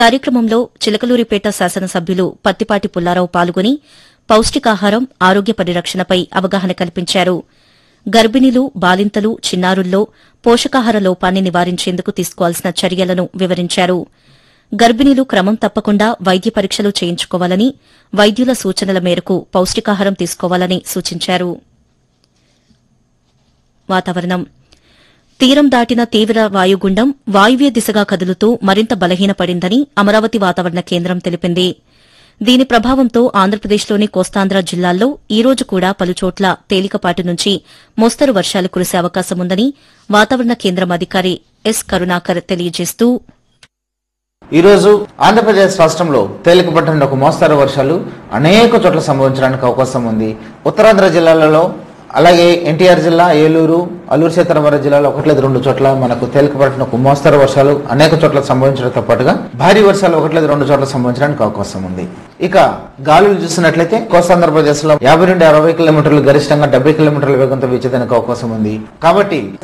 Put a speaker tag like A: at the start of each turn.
A: కార్యక్రమంలో చిలకలూరిపేట శాసనసభ్యులు పత్తిపాటి పుల్లారావు పాల్గొని పౌష్టికాహారం ఆరోగ్య పరిరక్షణపై అవగాహన కల్పించారు గర్భిణీలు బాలింతలు చిన్నారుల్లో పోషకాహార లోపాన్ని నివారించేందుకు తీసుకోవాల్సిన చర్యలను వివరించారు గర్భిణీలు క్రమం తప్పకుండా వైద్య పరీక్షలు చేయించుకోవాలని వైద్యుల సూచనల మేరకు పౌష్టికాహారం తీసుకోవాలని సూచించారు వాతావరణం తీరం దాటిన తీవ్ర వాయుగుండం వాయువ్య దిశగా కదులుతూ మరింత బలహీనపడిందని అమరావతి వాతావరణ కేంద్రం తెలిపింది దీని ప్రభావంతో ఆంధ్రప్రదేశ్లోని కోస్తాంధ్ర జిల్లాల్లో ఈ రోజు కూడా పలుచోట్ల తేలికపాటి నుంచి మోస్తరు వర్షాలు కురిసే అవకాశముందని వాతావరణ కేంద్రం అధికారి ఎస్ కరుణాకర్ తెలియజేస్తూ
B: ఈ రోజు ఆంధ్రప్రదేశ్ రాష్ట్రంలో తేలికపాటి నుండి ఒక మోస్తారు వర్షాలు అనేక చోట్ల సంభవించడానికి అవకాశం ఉంది ఉత్తరాంధ్ర జిల్లాలలో అలాగే ఎన్టీఆర్ జిల్లా ఏలూరు అల్లూరు సీతారామరాజు జిల్లాలో ఒకటి లేదు రెండు చోట్ల మనకు తేలికపాటిన ఒక మోస్తరు వర్షాలు అనేక చోట్ల సంభవించడంతో పాటుగా భారీ వర్షాలు ఒకటి లేదు రెండు చోట్ల సంభవించడానికి అవకాశం ఉంది ఇక గాలులు చూసినట్లయితే కోస్తాంధ్రప్రదేశ్ లో యాభై నుండి అరవై కిలోమీటర్లు గరిష్టంగా డెబ్బై కిలోమీటర్ల వేగంతో వీచేదానికి అవకాశం ఉంది కాబట్టి